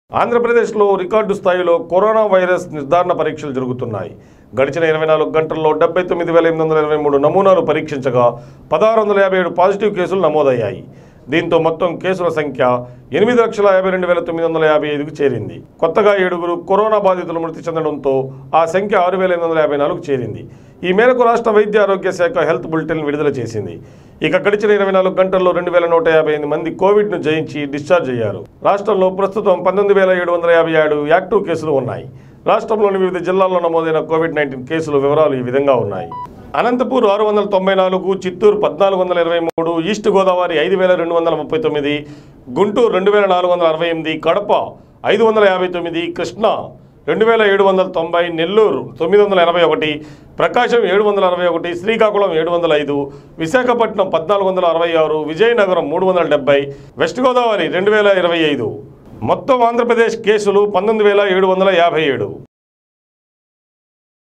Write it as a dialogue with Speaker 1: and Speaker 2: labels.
Speaker 1: ఆంధ్రప్రదేశ్లో రికార్డు స్థాయిలో corona virus నిర్ధారణ పరీక్షలు జరుగుతున్నాయి గడిచిన ఇరవై నాలుగు గంటల్లో డెబ్బై తొమ్మిది వేల ఎనిమిది వందల ఇరవై మూడు నమూనాలు పరీక్షించగా పదహారు వందల యాభై ఏడు పాజిటివ్ కేసులు నమోదయ్యాయి దీంతో మొత్తం కేసుల సంఖ్య ఎనిమిది లక్షల యాభై రెండు వేల తొమ్మిది వందల యాభై ఐదుకు చేరింది కొత్తగా ఏడుగురు కరోనా బాధితులు మృతి చెందడంతో ఆ సంఖ్య ఆరు వేల ఎనిమిది వందల యాభై నాలుగు చేరింది ఈ మేరకు రాష్ట్ర వైద్య ఆరోగ్య శాఖ హెల్త్ బులెటిన్ విడుదల చేసింది ఇక గడిచిన ఇరవై నాలుగు గంటల్లో రెండు వేల నూట యాభై ఎనిమిది మంది కోవిడ్ను జయించి డిశ్చార్జ్ అయ్యారు రాష్ట్రంలో ప్రస్తుతం పంతొమ్మిది వేల ఏడు వందల యాభై ఏడు యాక్టివ్ కేసులు ఉన్నాయి రాష్ట్రంలోని వివిధ జిల్లాల్లో నమోదైన కోవిడ్ నైన్టీన్ కేసుల వివరాలు ఈ విధంగా ఉన్నాయి అనంతపూర్ ఆరు వందల తొంభై నాలుగు చిత్తూరు పద్నాలుగు వందల ఇరవై మూడు ఈస్ట్ గోదావరి ఐదు వేల రెండు వందల ముప్పై తొమ్మిది గుంటూరు రెండు వేల నాలుగు వందల అరవై ఎనిమిది కడప ఐదు వందల యాభై తొమ్మిది కృష్ణా రెండు వేల ఏడు వందల తొంభై నెల్లూరు తొమ్మిది వందల ఎనభై ఒకటి ప్రకాశం ఏడు వందల అరవై ఒకటి శ్రీకాకుళం ఏడు వందల ఐదు విశాఖపట్నం పద్నాలుగు వందల అరవై ఆరు విజయనగరం మూడు వందల డెబ్బై వెస్ట్ గోదావరి రెండు వేల ఇరవై ఐదు మొత్తం ఆంధ్రప్రదేశ్ కేసులు పంతొమ్మిది వేల ఏడు వందల యాభై ఏడు